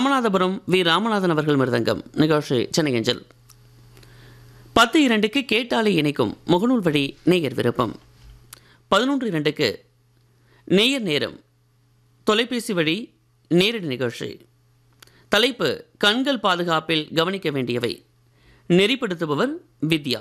Ramanathapuram we Ramanathan அவர்கள் மிருதங்கம் நிகழ்ச்சி சென்னை அஞ்சல் பத்து இரண்டுக்கு கேட்டாலே இணைக்கும் முகநூல் வழி நேயர் விருப்பம் பதினொன்று இரண்டுக்கு நேயர் நேரம் தொலைபேசி வழி நேரடி நிகழ்ச்சி தலைப்பு கண்கள் பாதுகாப்பில் கவனிக்க வேண்டியவை நெறிப்படுத்துபவர் வித்யா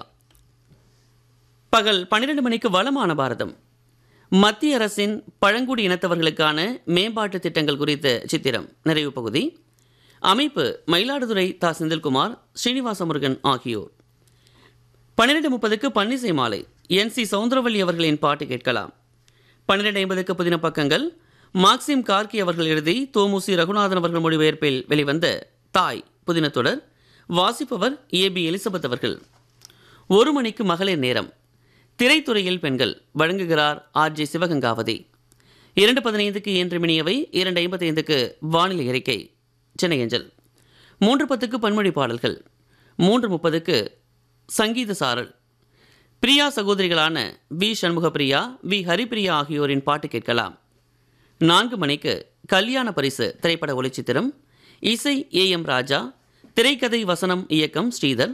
பகல் பன்னிரண்டு மணிக்கு வளமான பாரதம் மத்திய அரசின் பழங்குடி இனத்தவர்களுக்கான மேம்பாட்டு திட்டங்கள் குறித்த சித்திரம் நிறைவு பகுதி அமைப்பு மயிலாடுதுறை தா செந்தில்குமார் ஸ்ரீனிவாச முருகன் ஆகியோர் பன்னிரெண்டு முப்பதுக்கு பன்னிசை மாலை என் சி சவுந்தரவல்லி அவர்களின் பாட்டு கேட்கலாம் பன்னிரெண்டு ஐம்பதுக்கு புதின பக்கங்கள் மார்க்சிம் கார்கி அவர்கள் எழுதி தோமுசி ரகுநாதன் அவர்கள் மொழிபெயர்ப்பில் வெளிவந்த தாய் புதினத்தொடர் வாசிப்பவர் ஏ பி எலிசபெத் அவர்கள் ஒரு மணிக்கு மகளிர் நேரம் திரைத்துறையில் பெண்கள் வழங்குகிறார் ஆர் ஜே சிவகங்காவதி இரண்டு பதினைந்துக்கு இயன்று மினியவை இரண்டு ஐம்பத்தைந்துக்கு வானிலை அறிக்கை சென்னை அஞ்சல் மூன்று பத்துக்கு பன்மொழி பாடல்கள் மூன்று முப்பதுக்கு சங்கீத சாரல் பிரியா சகோதரிகளான வி சண்முகப்பிரியா வி ஹரிப்பிரியா ஆகியோரின் பாட்டு கேட்கலாம் நான்கு மணிக்கு கல்யாண பரிசு திரைப்பட ஒளிச்சித்திரம் இசை ஏ எம் ராஜா திரைக்கதை வசனம் இயக்கம் ஸ்ரீதர்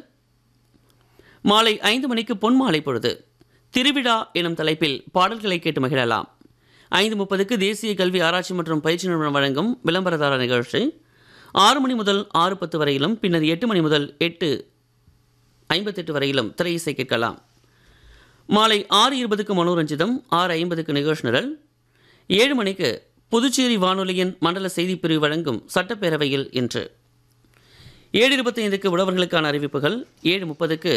மாலை ஐந்து மணிக்கு பொன்மாலை பொழுது திருவிழா எனும் தலைப்பில் பாடல்களை கேட்டு மகிழலாம் ஐந்து முப்பதுக்கு தேசிய கல்வி ஆராய்ச்சி மற்றும் பயிற்சி நிறுவனம் வழங்கும் விளம்பரதார நிகழ்ச்சி ஆறு மணி முதல் ஆறு பத்து வரையிலும் பின்னர் எட்டு மணி முதல் எட்டு ஐம்பத்தெட்டு வரையிலும் திரை இசை கேட்கலாம் மாலை ஆறு இருபதுக்கு மனோரஞ்சிதம் ஆறு ஐம்பதுக்கு நிகழ்ச்சி நிரல் ஏழு மணிக்கு புதுச்சேரி வானொலியின் மண்டல செய்திப் பிரிவு வழங்கும் சட்டப்பேரவையில் இன்று ஏழு இருபத்தைந்துக்கு உழவர்களுக்கான அறிவிப்புகள் ஏழு முப்பதுக்கு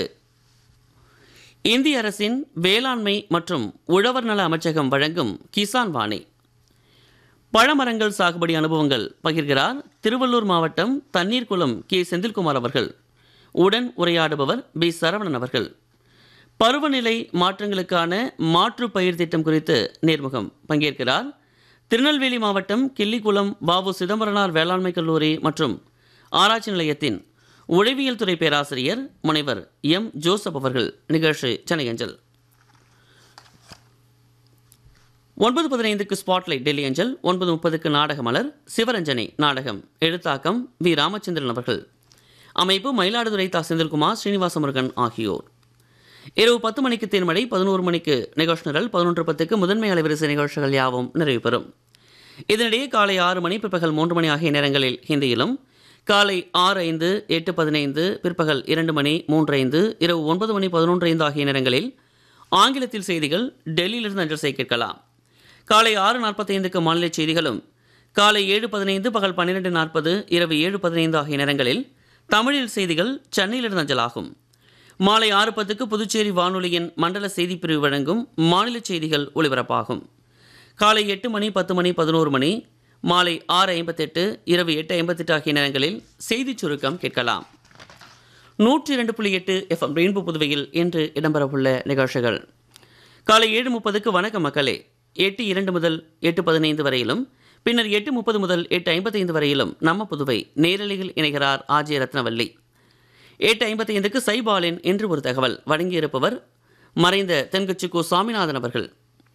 இந்திய அரசின் வேளாண்மை மற்றும் உழவர் நல அமைச்சகம் வழங்கும் கிசான் வாணி பழமரங்கள் சாகுபடி அனுபவங்கள் பகிர்கிறார் திருவள்ளூர் மாவட்டம் தண்ணீர்குளம் கே செந்தில்குமார் அவர்கள் உடன் உரையாடுபவர் பி சரவணன் அவர்கள் பருவநிலை மாற்றங்களுக்கான மாற்று பயிர் திட்டம் குறித்து நேர்முகம் பங்கேற்கிறார் திருநெல்வேலி மாவட்டம் கிள்ளிக்குளம் பாபு சிதம்பரனார் வேளாண்மை கல்லூரி மற்றும் ஆராய்ச்சி நிலையத்தின் உழவியல் துறை பேராசிரியர் முனைவர் எம் ஜோசப் அவர்கள் நிகழ்ச்சி சென்னை அஞ்சல் ஒன்பது பதினைந்துக்கு ஸ்பாட்லைட் டெல்லி அஞ்சல் ஒன்பது முப்பதுக்கு நாடக மலர் சிவரஞ்சனை நாடகம் எழுத்தாக்கம் வி ராமச்சந்திரன் அவர்கள் அமைப்பு மயிலாடுதுறை தா செந்தில்குமார் ஸ்ரீனிவாச முருகன் ஆகியோர் இரவு பத்து மணிக்கு தேன்மழை பதினோரு மணிக்கு நிகழ்ச்சி நிரல் பதினொன்று பத்துக்கு முதன்மை அலைவரிசை நிகழ்ச்சிகள் யாவும் நிறைவு பெறும் இதனிடையே காலை ஆறு மணி பிற்பகல் மூன்று மணி ஆகிய நேரங்களில் ஹிந்தியிலும் காலை ஆறு ஐந்து எட்டு பதினைந்து பிற்பகல் இரண்டு மணி மூன்று ஐந்து இரவு ஒன்பது மணி பதினொன்று ஐந்து ஆகிய நேரங்களில் ஆங்கிலத்தில் செய்திகள் டெல்லியிலிருந்து அஞ்சல் செய்ய கேட்கலாம் காலை ஆறு நாற்பத்தைந்துக்கு மாநில செய்திகளும் காலை ஏழு பதினைந்து பகல் பன்னிரெண்டு நாற்பது இரவு ஏழு பதினைந்து ஆகிய நேரங்களில் தமிழில் செய்திகள் சென்னையிலிருந்து அஞ்சலாகும் மாலை ஆறு பத்துக்கு புதுச்சேரி வானொலியின் மண்டல செய்திப் பிரிவு வழங்கும் மாநில செய்திகள் ஒலிபரப்பாகும் காலை எட்டு மணி பத்து மணி பதினோரு மணி மாலை ஆறு ஐம்பத்தெட்டு இரவு எட்டு ஐம்பத்தெட்டு ஆகிய நேரங்களில் செய்திச் சுருக்கம் கேட்கலாம் நூற்றி இரண்டு புள்ளி எட்டு எஃப்எம் ரெயின்போ புதுவையில் இன்று இடம்பெறவுள்ள நிகழ்ச்சிகள் காலை ஏழு முப்பதுக்கு வணக்க மக்களே எட்டு இரண்டு முதல் எட்டு பதினைந்து வரையிலும் பின்னர் எட்டு முப்பது முதல் எட்டு ஐம்பத்தைந்து வரையிலும் நம்ம புதுவை நேரலையில் இணைகிறார் ஆஜய ரத்னவல்லி எட்டு ஐம்பத்தைந்துக்கு சைபாலின் என்று ஒரு தகவல் வழங்கியிருப்பவர் மறைந்த தென்கட்சி கு சுவாமிநாதன் அவர்கள்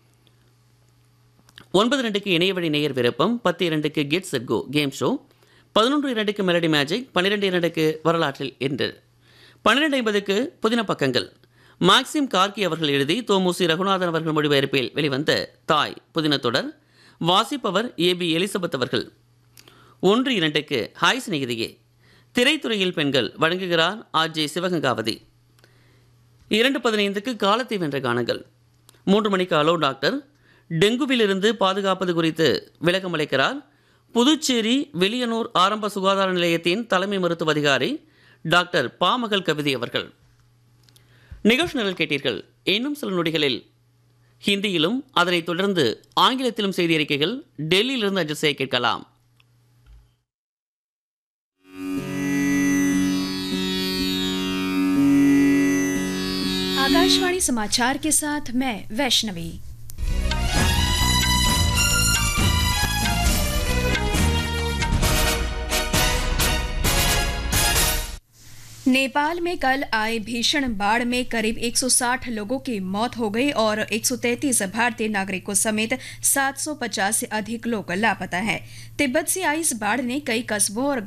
ஒன்பது ரெண்டுக்கு இணையவழி நேயர் விருப்பம் பத்து இரண்டுக்கு get set go game show பதினொன்று இரண்டுக்கு மெலடி மேஜிக் பன்னிரெண்டு இரண்டுக்கு வரலாற்றில் என்று பன்னிரெண்டு ஐம்பதுக்கு புதின பக்கங்கள் மாக்சிம் கார்கி அவர்கள் எழுதி தோமுசி ரகுநாதன் அவர்கள் மொழிபெயர்ப்பில் வெளிவந்த தாய் புதின தொடர் வாசிப்பவர் ஏ பி எலிசபெத் அவர்கள் ஒன்று இரண்டுக்கு ஹாய் சிநேகிதியே திரைத்துறையில் பெண்கள் வழங்குகிறார் ஆர் ஜே சிவகங்காவதி இரண்டு பதினைந்துக்கு காலத்தை வென்ற காணுங்கள் மூன்று மணிக்கு அலோ டாக்டர் டெங்குவிலிருந்து பாதுகாப்பது குறித்து விளக்கம் அளிக்கிறார் புதுச்சேரி வெளியனூர் ஆரம்ப சுகாதார நிலையத்தின் தலைமை மருத்துவ அதிகாரி டாக்டர் பாமகள் கவிதை அவர்கள் நிகழ்ச்சி நிரல் கேட்டீர்கள் இன்னும் சில நொடிகளில் ஹிந்தியிலும் அதனைத் தொடர்ந்து ஆங்கிலத்திலும் செய்தி அறிக்கைகள் டெல்லியிலிருந்து அஞ்சல் செய்ய கேட்கலாம் आकाशवाणी समाचार के साथ मैं वैष्णवी नेपाल में कल आए भीषण बाढ़ में करीब 160 लोगों की मौत हो गई और 133 भारतीय नागरिकों समेत 750 से अधिक लोग लापता हैं। तिब्बत से आई इस बाढ़ ने कई कस्बों और